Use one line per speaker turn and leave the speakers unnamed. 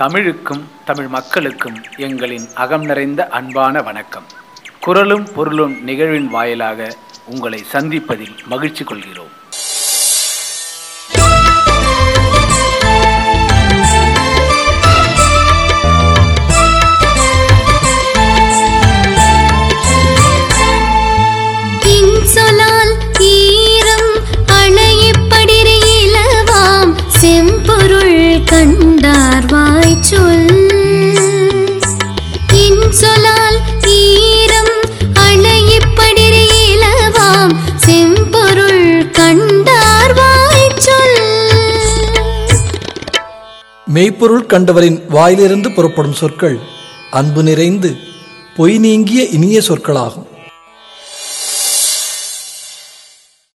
தமிழுக்கும் தமிழ் மக்களுக்கும் எங்களின் அகம் நிறைந்த அன்பான வணக்கம் குரலும் பொருளும் நிகழ்வின் வாயிலாக உங்களை சந்திப்பதில் மகிழ்ச்சி கொள்கிறோம்
இன்சொலால் ஈரம் அணையப்படிற இலவாம் செம்பொருள் கண்டார் வாய்ச்சொல் இன்சொலால் ஈரம் அணையப்படிற இலவாம் செம்பொருள் கண்டார் வாய்ச்சொல்
மெய்ப்பொருள் கண்டவரின் வாயிலிருந்து புறப்படும் சொற்கள் அன்பு நிறைந்து பொய் நீங்கிய இனிய சொற்களாகும்